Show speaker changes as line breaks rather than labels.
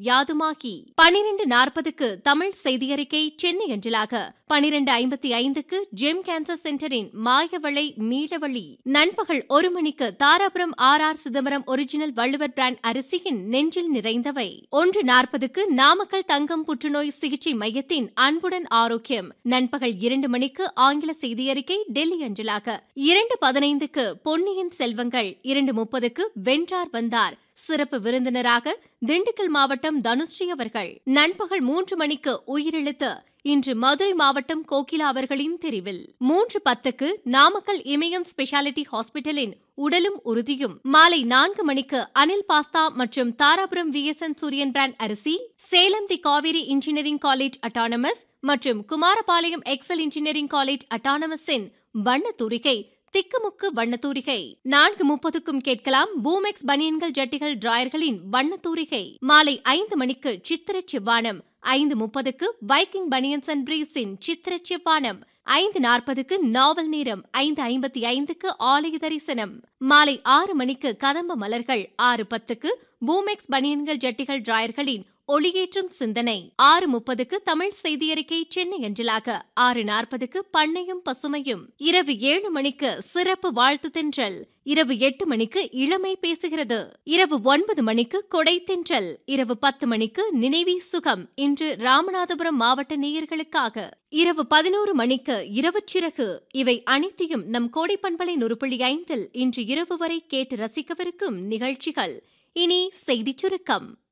யாதுமாகி பனிரெண்டு நாற்பதுக்கு தமிழ் செய்தியறிக்கை சென்னை அஞ்சலாக பனிரெண்டு ஐம்பத்தி ஐந்துக்கு ஜெம் கேன்சர் சென்டரின் மாயவளை மீளவழி நண்பகல் ஒரு மணிக்கு Dharapuram R R Chidambaram original Valluvar brand அரிசியின் நெஞ்சில் நிறைந்தவை ஒன்று நாற்பதுக்கு நாமக்கல் தங்கம் புற்றுநோய் சிகிச்சை மையத்தின் அன்புடன் ஆரோக்கியம் நண்பகல் இரண்டு மணிக்கு ஆங்கில செய்தியறிக்கை டெல்லி அஞ்சலாக இரண்டு பதினைந்துக்கு பொன்னியின் செல்வங்கள் இரண்டு முப்பதுக்கு வென்றார் வந்தார் சிறப்பு விருந்தினராக திண்டுக்கல் மாவட்டம் தனுஸ்ரீ அவர்கள் நண்பகல் மூன்று மணிக்கு உயிரிழத்து இன்று மதுரை மாவட்டம் கோகிலா அவர்களின் தெரிவில் மூன்று பத்துக்கு நாமக்கல் இமயம் ஸ்பெஷாலிட்டி ஹாஸ்பிட்டலின் உடலும் உறுதியும் மாலை நான்கு மணிக்கு அனில் பாஸ்தா மற்றும் தாராபுரம் விஎஸ்என் சூரியன் பிராண்ட் அரிசி Salem the Kaveri engineering college autonomous மற்றும் குமாரபாளையம் எக்ஸல் இன்ஜினியரிங் காலேஜ் அட்டானமஸின் வண்ணத்தூரிகை திக்குமுக்கு வண்ணத்தூரிகை நான்கு முப்பதுக்கும் கேட்கலாம் பூமெக்ஸ் பனியன்கள் ஜட்டிகள் டிராயர்களின் வண்ணத்தூரிகை மாலை ஐந்து மணிக்கு சித்திர செவ்வானம் ஐந்து முப்பதுக்கு வைக்கிங் பனியன்ஸ் அண்ட் பிரீவ்ஸின் சித்திர செவ்வானம் ஐந்து நாற்பதுக்கு நாவல் நேரம் ஐந்து ஐம்பத்தி ஐந்துக்கு ஆலய தரிசனம் மாலை ஆறு மணிக்கு கதம்ப மலர்கள் ஆறு பத்துக்கு பூமெக்ஸ் பனியன்கள் ஜட்டிகள் டிராயர்களின் ஒளியேற்றும் சிந்தனை ஆறு முப்பதுக்கு தமிழ் செய்தியறிக்கை சென்னை அஞ்சலாக ஆறு நாற்பதுக்கு பண்ணையும் பசுமையும் இரவு ஏழு மணிக்கு சிறப்பு வாழ்த்து தென்றல் இரவு எட்டு மணிக்கு இளமை பேசுகிறது இரவு ஒன்பது மணிக்கு கொடை தென்றல் இரவு பத்து மணிக்கு நினைவி சுகம் இன்று ராமநாதபுரம் மாவட்ட நேயர்களுக்காக இரவு பதினோரு மணிக்கு இரவு சிறகு இவை அனைத்தையும் நம் கோடைப்பண்பலை நுறுப்புள்ளி ஐந்தில் இன்று இரவு வரை கேட்டு ரசிக்கவிருக்கும் நிகழ்ச்சிகள் இனி செய்திச் சுருக்கம்